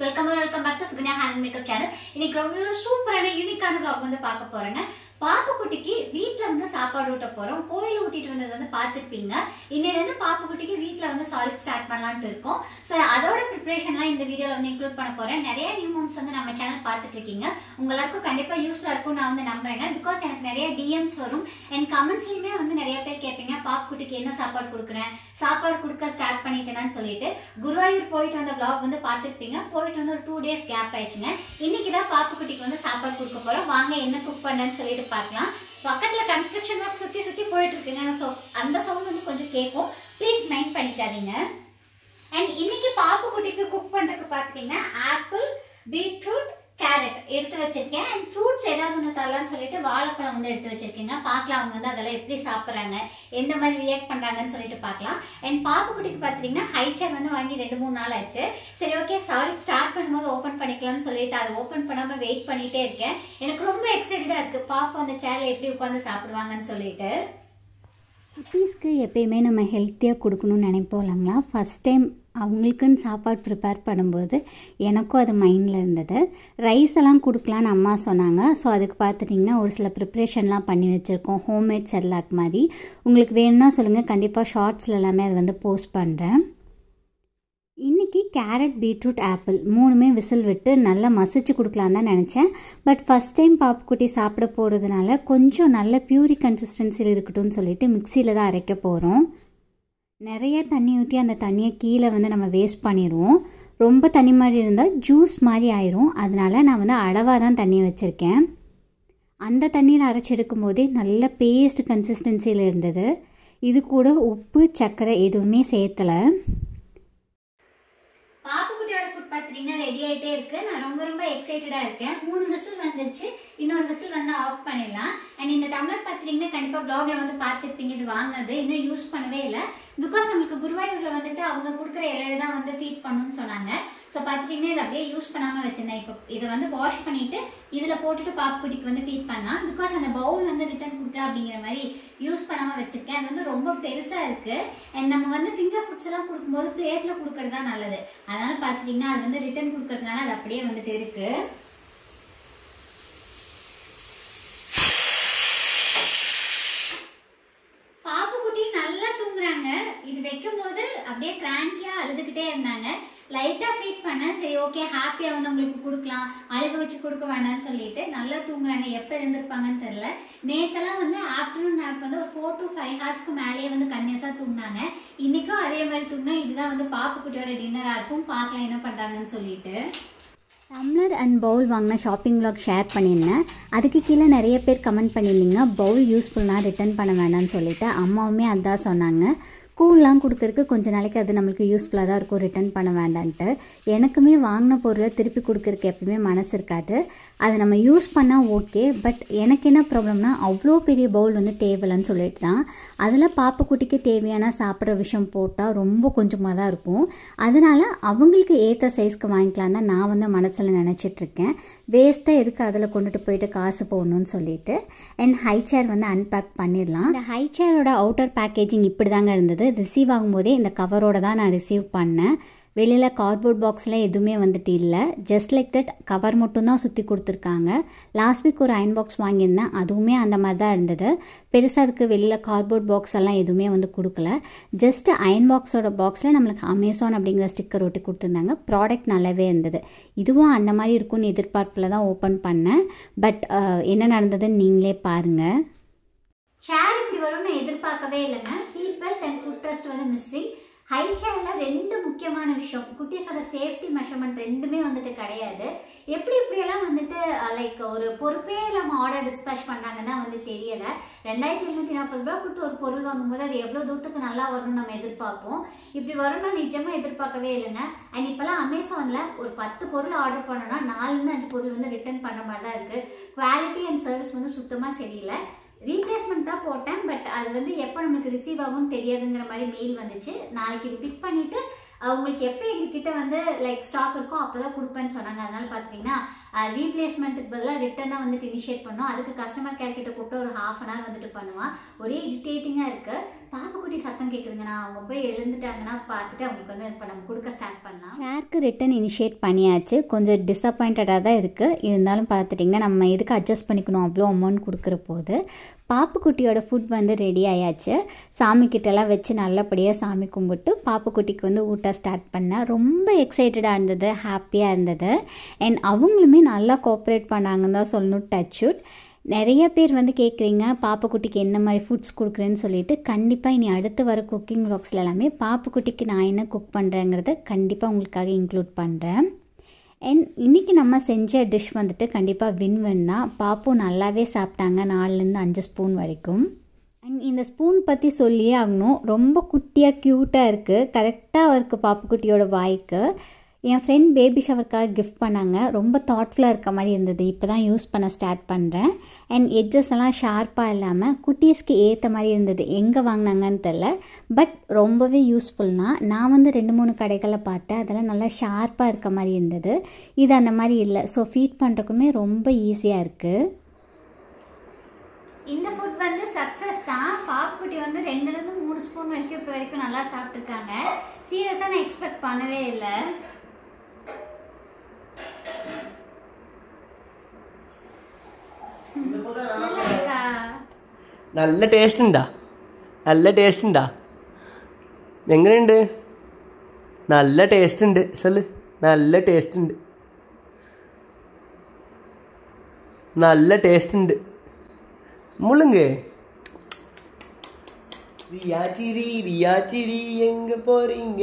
Welcome welcome back to Sukanya hand makeup channel இன்னைக்கு ரொம்ப ஒரு சூப்பரான யூனிக்கான vlog வந்து பார்க்க போறேங்க பாப்புக்குட்டிக்கு வீட்டில் வந்து சாப்பாடு ஊட்ட போறோம் கோயில் ஊட்டிட்டு வந்தது வந்து பார்த்துருப்பீங்க இன்னையிலேருந்து பாப்புக்குட்டிக்கு வீட்டில் வந்து சாலிட் ஸ்டார்ட் பண்ணலான்ட்டு இருக்கோம் ஸோ அதோட ப்ரிப்பரேஷன்லாம் இந்த வீடியோவில் வந்து இன்க்ளூட் பண்ண போறேன் நிறைய நியூ மோம்ஸ் வந்து நம்ம சேனல் பார்த்துட்டு இருக்கீங்க உங்களுக்கும் கண்டிப்பாக யூஸ்ஃபுல்லாக இருக்கும் நான் வந்து நம்புறேங்க பிகாஸ் எனக்கு நிறைய டிஎம்ஸ் வரும் என் கமெண்ட்ஸ்லையுமே வந்து நிறைய பேர் கேட்பீங்க பாப்புக்குட்டிக்கு என்ன சாப்பாடு கொடுக்குறேன் சாப்பாடு கொடுக்க ஸ்டார்ட் பண்ணிட்டேன்னு சொல்லிட்டு குருவாயூர் போயிட்டு வந்த vlog வந்து பார்த்துருப்பீங்க போயிட்டு வந்து ஒரு டூ டேஸ் கேப் ஆயிடுச்சுங்க இன்னைக்கு தான் பாப்புக்குட்டிக்கு வந்து சாப்பாடு கொடுக்க போறோம் வாங்க என்ன குக் பண்ணேன்னு சொல்லிட்டு பார்க்கலாம் பக்கத்துல கன்ஸ்ட்ரக்ஷன் ஒர்க் சுத்தி சுத்தி போயிட்டு இருக்குங்க ஸோ அந்த சவுண்ட் வந்து கொஞ்சம் கேட்கும் ப்ளீஸ் மைண்ட் பண்ணிக்காதீங்க அண்ட் இன்னைக்கு பாப்புக்குட்டிக்கு குக் பண்றதுக்கு பார்த்தீங்கன்னா ஆப்பிள் பீட்ரூட் கேரட் எடுத்து வச்சிருக்கேன் அண்ட் ஃப்ரூட்ஸ் ஏதாவது ஒன்று தரலாம்னு சொல்லிட்டு வாழைப்பழம் வந்து எடுத்து வச்சிருக்கேங்க பார்க்கலாம் அவங்க வந்து அதெல்லாம் எப்படி சாப்பிட்றாங்க எந்த மாதிரி ரியாக்ட் பண்ணுறாங்கன்னு சொல்லிட்டு பார்க்கலாம் அண்ட் பாப்புக்குட்டிக்கு பார்த்தீங்கன்னா ஹை சேர் வந்து வாங்கி ரெண்டு மூணு நாள் ஆச்சு சரி ஓகே சாலிட் ஸ்டார்ட் பண்ணும்போது ஓப்பன் பண்ணிக்கலாம்னு சொல்லிட்டு அதை ஓப்பன் பண்ணாமல் வெயிட் பண்ணிட்டே இருக்கேன் எனக்கு ரொம்ப எக்ஸைட்டடாக இருக்குது பாப்பா அந்த சேரில் எப்படி உட்காந்து சாப்பிடுவாங்கன்னு சொல்லிட்டு குட்டீஸ்க்கு எப்பயுமே நம்ம ஹெல்த்தியாக கொடுக்கணும்னு நினைப்போம் இல்லைங்களா ஃபஸ்ட் டைம் அவங்களுக்குன்னு சாப்பாடு ப்ரிப்பேர் பண்ணும்போது எனக்கும் அது மைண்டில் இருந்தது ரைஸ் எல்லாம் கொடுக்கலான்னு அம்மா சொன்னாங்க ஸோ அதுக்கு பார்த்துட்டிங்கன்னா ஒரு சில ப்ரிப்ரேஷன்லாம் பண்ணி வச்சுருக்கோம் ஹோம்மேட் செர்லாக் மாதிரி உங்களுக்கு வேணும்னா சொல்லுங்கள் கண்டிப்பாக ஷார்ட்ஸில் எல்லாமே அது வந்து போஸ்ட் பண்ணுறேன் இன்றைக்கி கேரட் பீட்ரூட் ஆப்பிள் மூணுமே விசில் விட்டு நல்லா மசிச்சு கொடுக்கலான்னு தான் நினச்சேன் பட் ஃபஸ்ட் டைம் பாப்புக்குட்டி சாப்பிட போகிறதுனால கொஞ்சம் நல்ல பியூரி கன்சிஸ்டன்சியில் இருக்கட்டும்னு சொல்லிட்டு மிக்சியில் தான் அரைக்க போகிறோம் நிறைய தண்ணி ஊற்றி அந்த தண்ணியை கீழே வந்து நம்ம வேஸ்ட் பண்ணிடுவோம் ரொம்ப தண்ணி மாதிரி இருந்தால் ஜூஸ் மாதிரி ஆயிரும் அதனால நான் வந்து அளவாக தான் தண்ணி வச்சுருக்கேன் அந்த தண்ணியில் அரைச்சி எடுக்கும் போதே நல்ல பேஸ்ட் கன்சிஸ்டன்சியில் இருந்தது இது கூட உப்பு சர்க்கரை எதுவுமே சேர்த்தலை பாப்புக்குட்டியோட ஃபுட் பார்த்தீங்கன்னா ரெடி ஆகிட்டே இருக்கு நான் ரொம்ப ரொம்ப எக்ஸைட்டடாக இருக்கேன் மூணு விசில் வந்துருச்சு இன்னொரு விசில் வந்து ஆஃப் பண்ணிடலாம் அண்ட் இந்த டம்ளர் பார்த்தீங்கன்னா கண்டிப்பாக ப்ளாகில் வந்து பார்த்துருப்பீங்க இது வாங்கினது இன்னும் யூஸ் பண்ணவே இல்லை பிகாஸ் நம்மளுக்கு குருவாயூரில் வந்துட்டு அவங்க கொடுக்குற இலையில தான் வந்து ஃபீட் பண்ணணும்னு சொன்னாங்க ஸோ பார்த்துட்டிங்கன்னா இதை அப்படியே யூஸ் பண்ணாமல் வச்சிருந்தேன் இப்போ இதை வந்து வாஷ் பண்ணிவிட்டு இதில் போட்டுட்டு பாப்புக்குட்டிக்கு வந்து ஃபீட் பண்ணலாம் பிகாஸ் அந்த பவுல் வந்து ரிட்டர்ன் கொடுக்கலாம் அப்படிங்கிற மாதிரி யூஸ் பண்ணாமல் வச்சுருக்கேன் அது வந்து ரொம்ப பெருசாக இருக்குது அண்ட் நம்ம வந்து ஃபிங்கர் ஃபுட்ஸ் எல்லாம் கொடுக்கும்போது பிளேட்டில் கொடுக்கறது தான் நல்லது அதனால் பார்த்துட்டிங்கன்னா அது வந்து ரிட்டர்ன் கொடுக்கறதுனால அது அப்படியே வந்துட்டு இருக்குது பாப்புக்குட்டி நல்லா தூங்குறாங்க இது வைக்கும் போது அப்படியே கிராங்கியா அழுதுகிட்டே இருந்தாங்க லைட்டா ஃபீட் பண்ண சரி ஓகே ஹாப்பியா வந்து உங்களுக்கு கொடுக்கலாம் அழுக வச்சு கொடுக்க வேண்டாம்னு சொல்லிட்டு நல்லா தூங்குறாங்க எப்ப இருந்திருப்பாங்கன்னு தெரியல நேத்தெல்லாம் வந்து ஆஃப்டர்நூன் நேப் வந்து ஒரு ஃபோர் டு ஃபைவ் ஹார்ஸ்க்கு மேலேயே வந்து கன்னியஸா தூங்கினாங்க இன்னைக்கும் அதே மாதிரி தூங்கினா இதுதான் வந்து பாப்புக்குட்டியோட டின்னரா இருக்கும் பார்க்கலாம் என்ன பண்றாங்கன்னு சொல்லிட்டு டம்ளர் அண்ட் பவுல் வாங்கின ஷாப்பிங் vlog ஷேர் பண்ணியிருந்தேன் அதுக்கு கீழே நிறைய பேர் கமெண்ட் பண்ணியிருந்தீங்க பவுல் யூஸ்ஃபுல்னா ரிட்டர்ன் பண்ண வேண்டாம்னு சொல்லிட்டு அம்மாவுமே அதான் சொன்னாங்க கூழ்லாம் கொடுக்கறதுக்கு கொஞ்ச நாளைக்கு அது நம்மளுக்கு யூஸ்ஃபுல்லாக தான் இருக்கும் ரிட்டர்ன் பண்ண வேண்டான்ட்டு எனக்குமே வாங்கின பொருளை திருப்பி கொடுக்கறதுக்கு எப்பவுமே மனசு இருக்காது அதை நம்ம யூஸ் பண்ணால் ஓகே பட் எனக்கு என்ன ப்ராப்ளம்னா அவ்வளோ பெரிய பவுல் வந்து தேவையில்லைன்னு சொல்லிட்டு தான் அதில் பாப்பக்குட்டிக்கு தேவையான சாப்பிட்ற விஷயம் போட்டால் ரொம்ப கொஞ்சமாக தான் இருக்கும் அதனால் அவங்களுக்கு ஏற்ற சைஸ்க்கு வாங்கிக்கலாம் தான் நான் வந்து மனசில் நினச்சிட்ருக்கேன் வேஸ்ட்டாக எதுக்கு அதில் கொண்டுட்டு போயிட்டு காசு போடணும்னு சொல்லிட்டு அண்ட் ஹை சேர் வந்து அன்பேக் பண்ணிடலாம் இந்த ஹை சேரோட அவுட்டர் பேக்கேஜிங் இப்படி தாங்க இருந்தது ரிசீவ் ஆகும்போதே இந்த கவரோட தான் நான் ரிசீவ் பண்ணேன் வெளியில் கார்ட்போர்ட் பாக்ஸில் எதுவுமே வந்துட்டு இல்லை ஜஸ்ட் லைக் தட் கவர் மட்டும்தான் சுற்றி கொடுத்துருக்காங்க லாஸ்ட் வீக் ஒரு அயன் பாக்ஸ் வாங்கியிருந்தேன் அதுவுமே அந்த மாதிரி தான் இருந்தது பெருசாக அதுக்கு வெளியில் கார்ட்போர்ட் பாக்ஸ் எல்லாம் எதுவுமே வந்து கொடுக்கல ஜஸ்ட் அயன் பாக்ஸோட பாக்ஸில் நம்மளுக்கு அமேசான் அப்படிங்கிற ஸ்டிக்கர் ஒட்டி கொடுத்துருந்தாங்க ப்ராடக்ட் நல்லாவே இருந்தது இதுவும் அந்த மாதிரி இருக்கும்னு எதிர்பார்ப்பில் தான் ஓப்பன் பண்ணேன் பட் என்ன நடந்ததுன்னு நீங்களே பாருங்கள் சேர் இப்படி வரும்னு எதிர்பார்க்கவே இல்லைங்க seat belt and foot rest வந்து மிஸ்ஸிங் ஹை சேர்ல ரெண்டு முக்கியமான விஷயம் குட்டீஸோட சேஃப்டி மெஷர்மெண்ட் ரெண்டுமே வந்துட்டு கிடையாது எப்படி இப்படியெல்லாம் வந்துட்டு லைக் ஒரு பொறுப்பே இல்லாமல் ஆர்டர் டிஸ்பேச் பண்ணாங்கன்னு தான் வந்து தெரியல ரெண்டாயிரத்தி எழுநூத்தி நாற்பது ரூபா கொடுத்து ஒரு பொருள் வாங்கும்போது அது எவ்வளோ தூரத்துக்கு நல்லா வரும்னு நம்ம எதிர்பார்ப்போம் இப்படி வரும்னா நிஜமாக எதிர்பார்க்கவே இல்லைங்க அண்ட் இப்போலாம் அமேசானில் ஒரு பத்து பொருள் ஆர்டர் பண்ணோம்னா நாலுலேருந்து அஞ்சு பொருள் வந்து ரிட்டர்ன் பண்ண மாதிரி தான் இருக்குது குவாலிட்டி அண்ட் சர்வீஸ் வந்து சுத்தமாக சரியில்லை ரீப்ளேஸ்மெண்ட் தான் போட்டேன் பட் அது வந்து எப்போ நம்மளுக்கு ரிசீவ் ஆகும்னு தெரியாதுங்கிற மாதிரி மெயில் வந்துச்சு நாளைக்கு இது பிக் பண்ணிவிட்டு உங்களுக்கு எப்போ எங்ககிட்ட வந்து லைக் ஸ்டாக் இருக்கோ அப்போ தான் கொடுப்பேன்னு சொன்னாங்க அதனால பார்த்துட்டிங்கன்னா ரீப்ளேஸ்மெண்ட்டுக்கு பதிலாக ரிட்டனாக வந்துட்டு இனிஷியேட் பண்ணோம் அதுக்கு கஸ்டமர் கேர் கிட்ட கூப்பிட்டு ஒரு ஹாஃப் அன் ஹவர் வந்துட்டு பண்ணுவான் ஒரே இரிட்டேட்டிங்காக இருக்குது பாப்புக்குட்டி சத்தம் கேட்குதுங்க நான் அவங்க போய் எழுந்துட்டாங்கன்னா பார்த்துட்டு அவங்களுக்கு வந்து இப்போ நம்ம கொடுக்க ஸ்டார்ட் பண்ணலாம் ஷேருக்கு ரிட்டன் இனிஷியேட் பண்ணியாச்சு கொஞ்சம் டிசப்பாயிண்டடாக தான் இருக்குது இருந்தாலும் பார்த்துட்டிங்கன்னா நம்ம இதுக்கு அட்ஜஸ்ட் பண்ணிக்கணும் அவ்வளோ அமௌண்ட் கொடுக்குற போது பாப்புக்குட்டியோட ஃபுட் வந்து ரெடி ஆயாச்சு சாமிக்கிட்டலாம் வச்சு நல்லபடியாக சாமி கும்பிட்டு பாப்புக்குட்டிக்கு வந்து ஊட்ட ஸ்டார்ட் பண்ணேன் ரொம்ப எக்ஸைட்டடாக இருந்தது ஹாப்பியாக இருந்தது அண்ட் அவங்களுமே நல்லா கோஆப்ரேட் பண்ணாங்கன்னு தான் சொல்லணும் டச்சுட் நிறைய பேர் வந்து கேட்குறீங்க பாப்புக்குட்டிக்கு என்ன மாதிரி ஃபுட்ஸ் கொடுக்குறேன்னு சொல்லிட்டு கண்டிப்பாக இனி அடுத்து வர குக்கிங் வ்ளாக்ஸில் எல்லாமே பாப்புக்குட்டிக்கு நான் என்ன குக் பண்ணுறேங்கிறத கண்டிப்பாக உங்களுக்காக இன்க்ளூட் பண்ணுறேன் அண்ட் இன்றைக்கி நம்ம செஞ்ச டிஷ் வந்துட்டு கண்டிப்பாக வின் வின் தான் பாப்பு நல்லாவே சாப்பிட்டாங்க நாலுலேருந்து அஞ்சு ஸ்பூன் வரைக்கும் அண்ட் இந்த ஸ்பூன் பற்றி சொல்லியே ஆகணும் ரொம்ப குட்டியாக க்யூட்டாக இருக்குது கரெக்டாக இருக்குது பாப்புக்குட்டியோட வாய்க்கு என் ஃப்ரெண்ட் பேபி ஷவருக்காக கிஃப்ட் பண்ணாங்க ரொம்ப தாட்ஃபுல்லாக இருக்க மாதிரி இருந்தது இப்போ தான் யூஸ் பண்ண ஸ்டார்ட் பண்ணுறேன் அண்ட் எட்ஜஸ் எல்லாம் ஷார்ப்பாக இல்லாமல் குட்டீஸ்க்கு ஏற்ற மாதிரி இருந்தது எங்கே வாங்கினாங்கன்னு தெரில பட் ரொம்பவே யூஸ்ஃபுல் தான் நான் வந்து ரெண்டு மூணு கடைகளில் பார்த்தேன் அதெல்லாம் நல்லா ஷார்ப்பாக இருக்க மாதிரி இருந்தது இது அந்த மாதிரி இல்லை ஸோ ஃபீட் பண்ணுறக்குமே ரொம்ப ஈஸியாக இருக்குது இந்த ஃபுட் வந்து சக்ஸஸ் தான் பாப்புக்குட்டி வந்து ரெண்டுலேருந்து மூணு ஸ்பூன் வரைக்கும் இப்போ வரைக்கும் நல்லா சாப்பிட்ருக்காங்க சீரியஸாக நான் எக்ஸ்பெக்ட் பண்ணவே இல்லை நல்லா இருக்கா? നല്ല ടേസ്റ്റ് ഉണ്ടാ നല്ല ടേസ്റ്റ് ഉണ്ടാ എങ്ങനെയുണ്ട് നല്ല ടേസ്റ്റ് ഉണ്ട് സല് നല്ല ടേസ്റ്റ് ഉണ്ട് നല്ല ടേസ്റ്റ് ഉണ്ട് മുളുങ്ക ரியாச்சிரி ரியாச்சிரி எங்க போறீங்க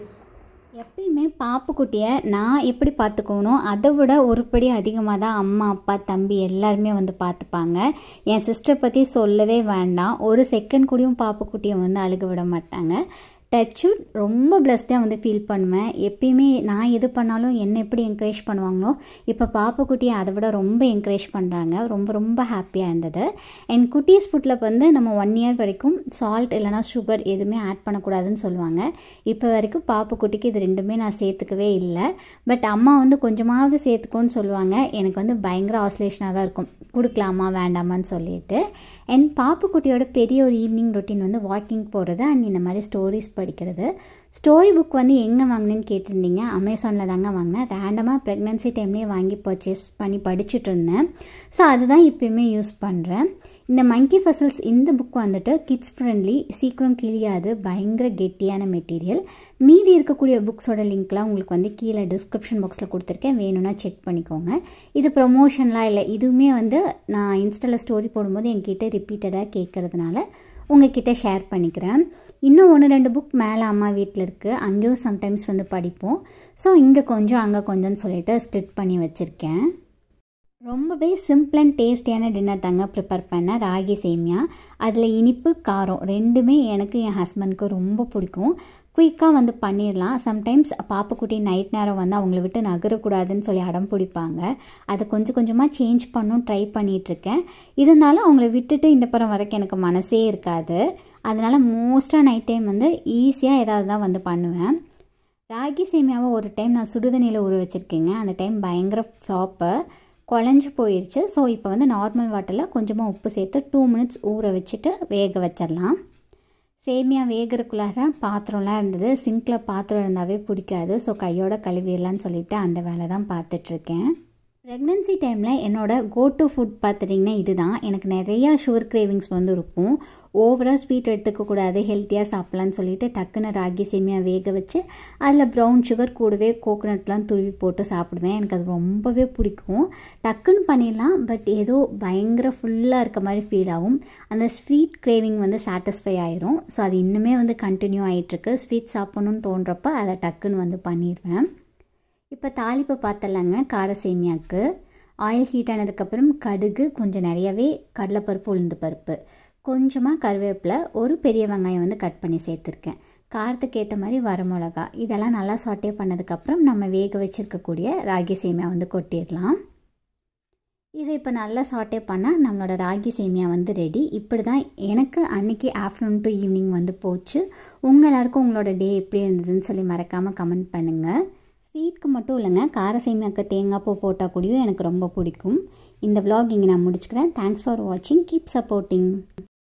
எப்பயுமே பாப்புக்குட்டியை நான் எப்படி பார்த்துக்கணும் அதை விட ஒரு படி அதிகமாக தான் அம்மா அப்பா தம்பி எல்லாருமே வந்து பார்த்துப்பாங்க என் சிஸ்டர் பற்றி சொல்லவே வேண்டாம் ஒரு செகண்ட் கூடயும் பாப்புக்குட்டியை வந்து அழுக விட மாட்டாங்க டச்சு ரொம்ப பிளஸ்டாக வந்து ஃபீல் பண்ணுவேன் எப்பயுமே நான் எது பண்ணாலும் என்னை எப்படி என்கரேஜ் பண்ணுவாங்களோ இப்போ பாப்புக்குட்டியை அதை விட ரொம்ப என்கரேஜ் பண்ணுறாங்க ரொம்ப ரொம்ப ஹாப்பியாக இருந்தது அண்ட் குட்டீஸ் ஃபுட்டில் வந்து நம்ம ஒன் இயர் வரைக்கும் சால்ட் இல்லைனா சுகர் எதுவுமே ஆட் பண்ணக்கூடாதுன்னு சொல்லுவாங்க இப்போ வரைக்கும் பாப்புக்குட்டிக்கு இது ரெண்டுமே நான் சேர்த்துக்கவே இல்லை பட் அம்மா வந்து கொஞ்சமாவது சேர்த்துக்கோன்னு சொல்லுவாங்க எனக்கு வந்து பயங்கர ஆசோலேஷனாக தான் இருக்கும் கொடுக்கலாமா வேண்டாமான்னு சொல்லிட்டு அண்ட் பாப்புக்குட்டியோட பெரிய ஒரு ஈவினிங் ரொட்டீன் வந்து வாக்கிங் போகிறது அண்ட் இந்த மாதிரி ஸ்டோரிஸ் படிக்கிறது ஸ்டோரி புக் வந்து எங்கே வாங்கினேன்னு கேட்டிருந்தீங்க அமேசானில் தாங்க வாங்கினேன் ரேண்டமாக ப்ரெக்னன்சி டைம்லேயே வாங்கி பர்ச்சேஸ் பண்ணி படிச்சுட்டு இருந்தேன் ஸோ அதுதான் இப்போயுமே யூஸ் பண்ணுறேன் இந்த மங்கி ஃபசல்ஸ் இந்த புக் வந்துட்டு கிட்ஸ் ஃப்ரெண்ட்லி சீக்கிரம் கிழியாது பயங்கர கெட்டியான மெட்டீரியல் மீதி இருக்கக்கூடிய புக்ஸோட லிங்க்லாம் உங்களுக்கு வந்து கீழே டிஸ்கிரிப்ஷன் பாக்ஸில் கொடுத்துருக்கேன் வேணும்னா செக் பண்ணிக்கோங்க இது ப்ரொமோஷன்லாம் இல்லை இதுவுமே வந்து நான் இன்ஸ்டாவில் ஸ்டோரி போடும்போது என்கிட்ட ரிப்பீட்டடாக கேட்குறதுனால உங்ககிட்ட ஷேர் பண்ணிக்கிறேன் இன்னும் ஒன்று ரெண்டு புக் மேலே அம்மா வீட்டில் இருக்குது அங்கேயும் சம்டைம்ஸ் வந்து படிப்போம் ஸோ இங்கே கொஞ்சம் அங்கே கொஞ்சம்னு சொல்லிட்டு ஸ்ப்ளிட் பண்ணி வச்சுருக்கேன் ரொம்பவே சிம்பிள் அண்ட் டேஸ்டியான டின்னர் தாங்க ப்ரிப்பேர் பண்ணேன் ராகி சேமியா அதில் இனிப்பு காரம் ரெண்டுமே எனக்கு என் ஹஸ்பண்ட்க்கு ரொம்ப பிடிக்கும் குயிக்காக வந்து பண்ணிடலாம் சம்டைம்ஸ் பாப்புக்குட்டி நைட் நேரம் வந்து அவங்கள விட்டு நகரக்கூடாதுன்னு சொல்லி அடம் பிடிப்பாங்க அதை கொஞ்சம் கொஞ்சமாக சேஞ்ச் பண்ணும் ட்ரை பண்ணிகிட்ருக்கேன் இருந்தாலும் அவங்கள விட்டுட்டு இந்த படம் வரைக்கும் எனக்கு மனசே இருக்காது அதனால் மோஸ்ட்டாக நைட் டைம் வந்து ஈஸியாக ஏதாவது தான் வந்து பண்ணுவேன் ராகி சேமியாவை ஒரு டைம் நான் சுடுதண்ணியில் ஊற வச்சுருக்கேங்க அந்த டைம் பயங்கர ஃப்ளாப்பு குழஞ்சி போயிடுச்சு ஸோ இப்போ வந்து நார்மல் வாட்டரில் கொஞ்சமாக உப்பு சேர்த்து டூ மினிட்ஸ் ஊற வச்சுட்டு வேக வச்சிடலாம் சேமியா வேகிறதுக்குள்ளார பாத்திரம்லாம் இருந்தது சிங்கில் பாத்திரம் இருந்தாவே பிடிக்காது ஸோ கையோட கழுவிடலான்னு சொல்லிட்டு அந்த வேலை தான் பார்த்துட்ருக்கேன் ப்ரெக்னென்சி டைமில் என்னோட கோ டு ஃபுட் பார்த்துட்டிங்கன்னா இதுதான் எனக்கு நிறையா சுகர் கிரேவிங்ஸ் வந்து இருக்கும் ஓவராக ஸ்வீட் எடுத்துக்கக்கூடாது ஹெல்த்தியாக சாப்பிட்லான்னு சொல்லிட்டு டக்குன்னு ராகி சேமியா வேக வச்சு அதில் ப்ரௌன் சுகர் கூடவே கோகோனட்லாம் துருவி போட்டு சாப்பிடுவேன் எனக்கு அது ரொம்பவே பிடிக்கும் டக்குன்னு பண்ணிடலாம் பட் ஏதோ பயங்கர ஃபுல்லாக இருக்க மாதிரி ஃபீல் ஆகும் அந்த ஸ்வீட் கிரேவிங் வந்து சாட்டிஸ்ஃபை ஆயிரும் ஸோ அது இன்னுமே வந்து கண்டினியூ ஆகிட்டுருக்கு ஸ்வீட் சாப்பிட்ணுன்னு தோன்றப்ப அதை டக்குன்னு வந்து பண்ணிடுவேன் இப்போ தாளிப்பை பார்த்தலாங்க கார சேமியாவுக்கு ஆயில் ஹீட் ஆனதுக்கப்புறம் கடுகு கொஞ்சம் நிறையவே கடலைப்பருப்பு உளுந்து பருப்பு கொஞ்சமாக கருவேப்பிலை ஒரு பெரிய வெங்காயம் வந்து கட் பண்ணி சேர்த்துருக்கேன் காரத்துக்கு ஏற்ற மாதிரி வரமிளகா இதெல்லாம் நல்லா சாட்டே பண்ணதுக்கப்புறம் நம்ம வேக வச்சுருக்கக்கூடிய ராகி சேமியா வந்து கொட்டிடலாம் இதை இப்போ நல்லா சாட்டே பண்ணால் நம்மளோட ராகி சேமியா வந்து ரெடி இப்படி தான் எனக்கு அன்றைக்கி ஆஃப்டர்நூன் டு ஈவினிங் வந்து போச்சு உங்கள் எல்லாருக்கும் உங்களோட டே எப்படி இருந்ததுன்னு சொல்லி மறக்காமல் கமெண்ட் பண்ணுங்கள் ஸ்வீட்க்கு மட்டும் இல்லைங்க கார சேமியாக்கு தேங்காய் பூ போட்டால் கூடயும் எனக்கு ரொம்ப பிடிக்கும் இந்த vlog இங்கே நான் முடிச்சுக்கிறேன் தேங்க்ஸ் ஃபார் வாட்சிங் கீப் சப்போர்ட்டிங்